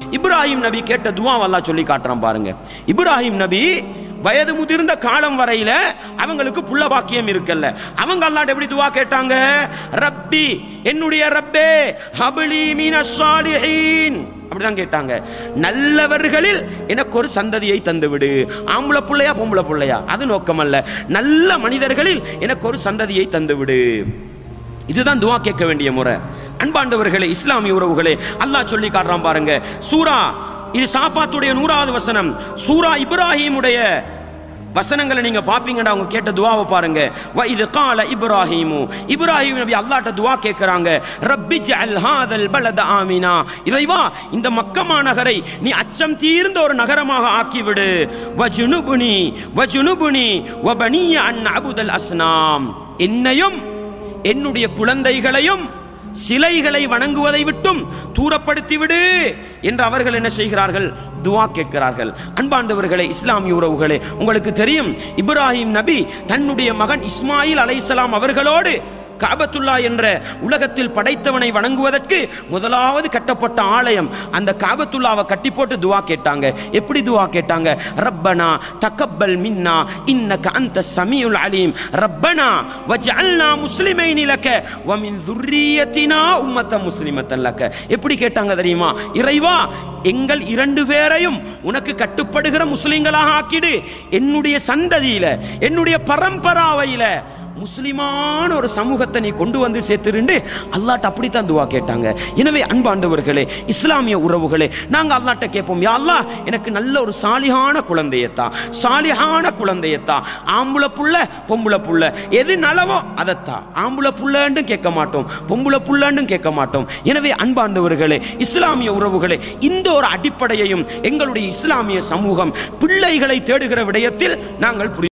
இப்ராஹிம் நபி கேட்ட துவா அல்லாஹ் சொல்லி காட்டுறான் பாருங்க இப்ராஹிம் நபி வயது முதிர்ந்த காலம் வரையில அவங்களுக்கு புள்ள பாக்கியம் இருக்கல்ல அவங்க அல்லாட்ட எப்படி துவா கேட்டாங்க ரப்பி என்னுடைய ரப்பே ஹபிலி மீனஸ் சாலிஹீன் அப்படிதான் கேட்டாங்க நல்லவர்களில் எனக்கு ஒரு சந்ததியை தந்து விடு ஆம்பளை புள்ளையா பொம்பளை புள்ளையா அது நோக்கமல்ல நல்ல மனிதர்களில் எனக்கு ஒரு சந்ததியை தந்து விடு இதுதான் துவா கேட்க வேண்டிய முறை அன்பாண்டவர்களே இஸ்லாமிய உறவுகளே அல்லாஹ் சொல்லி காட்டுறான் பாருங்க சூரா இது சாஃபாத்துடைய நூறாவது வசனம் சூரா இப்ராஹிமுடைய வசனங்களை நீங்க பாப்பீங்கடா அவங்க கேட்ட துவாவை பாருங்க வ இது கால இப்ராஹிமு இப்ராஹிம் நபி அல்லாஹ்ட்ட துவா கேட்கறாங்க ரப்பி ஜஅல் ஹாதல் பலத ஆமினா இறைவா இந்த மக்கமா நகரை நீ அச்சம் தீர்ந்த ஒரு நகரமாக ஆக்கிவிடு வஜுனுபுனி வஜுனுபுனி வபனிய அன் அபுதல் அஸ்னாம் என்னையும் என்னுடைய குழந்தைகளையும் சிலைகளை வணங்குவதை விட்டும் தூரப்படுத்தி விடு என்று அவர்கள் என்ன செய்கிறார்கள் துவா கேட்கிறார்கள் அன்பாண்டவர்களே இஸ்லாமிய உறவுகளே உங்களுக்கு தெரியும் இப்ராஹிம் நபி தன்னுடைய மகன் இஸ்மாயில் அலைஹிஸ்ஸலாம் அவர்களோடு காபத்துல்லா என்ற உலகத்தில் படைத்தவனை வணங்குவதற்கு முதலாவது கட்டப்பட்ட ஆலயம் அந்த காபத்துல்லாவை கட்டி போட்டு துவா கேட்டாங்க எப்படி துவா கேட்டாங்க ரப்பனா தக்கப்பல் மின்னா இன்னக அந்த சமீஉல் அலீம் ரப்பனா வஜஅல்னா முஸ்லிமைன் லக வ மின் துர்ரியத்தினா உம்மத்த முஸ்லிமத்தன் லக எப்படி கேட்டாங்க தெரியுமா இறைவா எங்கள் இரண்டு பேரையும் உனக்கு கட்டுப்படுகிற முஸ்லிம்களாக ஆக்கிடு என்னுடைய சந்ததியில என்னுடைய பரம்பராவையில முஸ்லிமான ஒரு சமூகத்தை நீ கொண்டு வந்து சேர்த்துருண்டு அல்லாட்ட அப்படித்தான் துவா கேட்டாங்க எனவே அன்பாண்டவர்களே இஸ்லாமிய உறவுகளே நாங்க அல்லாட்ட கேட்போம் யா அல்லாஹ் எனக்கு நல்ல ஒரு சாலிகான குழந்தையத்தா சாலிகான குழந்தையத்தா ஆம்புல புள்ள பொம்புல புள்ள எது நலவோ அதைத்தா ஆம்புல புள்ளண்டும் கேட்க மாட்டோம் பொம்புல புள்ளண்டும் கேட்க மாட்டோம் எனவே அன்பாண்டவர்களே இஸ்லாமிய உறவுகளே இந்த ஒரு அடிப்படையையும் எங்களுடைய இஸ்லாமிய சமூகம் பிள்ளைகளை தேடுகிற விடயத்தில் நாங்கள் புரி